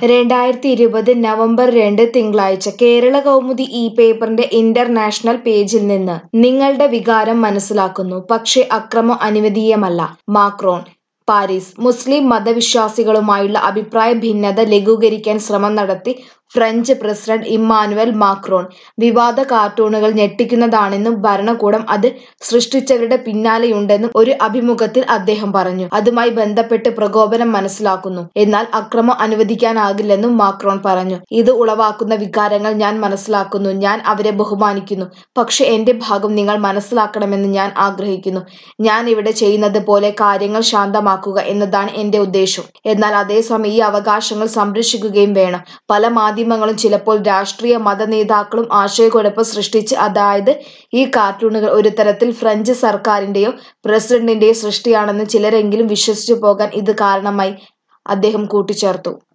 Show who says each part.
Speaker 1: രണ്ടായിരത്തി ഇരുപത് നവംബർ രണ്ട് തിങ്കളാഴ്ച കേരള കൗമുദി ഈ പേപ്പറിന്റെ ഇന്റർനാഷണൽ പേജിൽ നിന്ന് നിങ്ങളുടെ വികാരം മനസ്സിലാക്കുന്നു പക്ഷേ അക്രമം അനുവദനീയമല്ല മാക്രോൺ പാരീസ് മുസ്ലിം മതവിശ്വാസികളുമായുള്ള അഭിപ്രായ ഭിന്നത ലഘൂകരിക്കാൻ ശ്രമം നടത്തി ഫ്രഞ്ച് പ്രസിഡന്റ് ഇമ്മാനുവൽ മാക്രോൺ വിവാദ കാർട്ടൂണുകൾ ഞെട്ടിക്കുന്നതാണെന്നും ഭരണകൂടം അത് സൃഷ്ടിച്ചവരുടെ പിന്നാലെയുണ്ടെന്നും ഒരു അഭിമുഖത്തിൽ അദ്ദേഹം പറഞ്ഞു അതുമായി ബന്ധപ്പെട്ട് പ്രകോപനം മനസ്സിലാക്കുന്നു എന്നാൽ അക്രമം അനുവദിക്കാനാകില്ലെന്നും മാക്രോൺ പറഞ്ഞു ഇത് ഉളവാക്കുന്ന വികാരങ്ങൾ ഞാൻ മനസ്സിലാക്കുന്നു ഞാൻ അവരെ ബഹുമാനിക്കുന്നു പക്ഷെ എന്റെ ഭാഗം നിങ്ങൾ മനസ്സിലാക്കണമെന്ന് ഞാൻ ആഗ്രഹിക്കുന്നു ഞാൻ ഇവിടെ ചെയ്യുന്നത് പോലെ കാര്യങ്ങൾ ശാന്തമാക്കുക എന്നതാണ് എന്റെ ഉദ്ദേശം എന്നാൽ അതേസമയം ഈ അവകാശങ്ങൾ സംരക്ഷിക്കുകയും വേണം പല മാധ്യമങ്ങളും ചിലപ്പോൾ രാഷ്ട്രീയ മത നേതാക്കളും ആശയക്കുഴപ്പം സൃഷ്ടിച്ച് അതായത് ഈ കാർട്ടൂണുകൾ ഒരു തരത്തിൽ ഫ്രഞ്ച് സർക്കാരിന്റെയോ പ്രസിഡന്റിന്റെയോ സൃഷ്ടിയാണെന്ന് ചിലരെങ്കിലും വിശ്വസിച്ചു പോകാൻ ഇത് കാരണമായി അദ്ദേഹം കൂട്ടിച്ചേർത്തു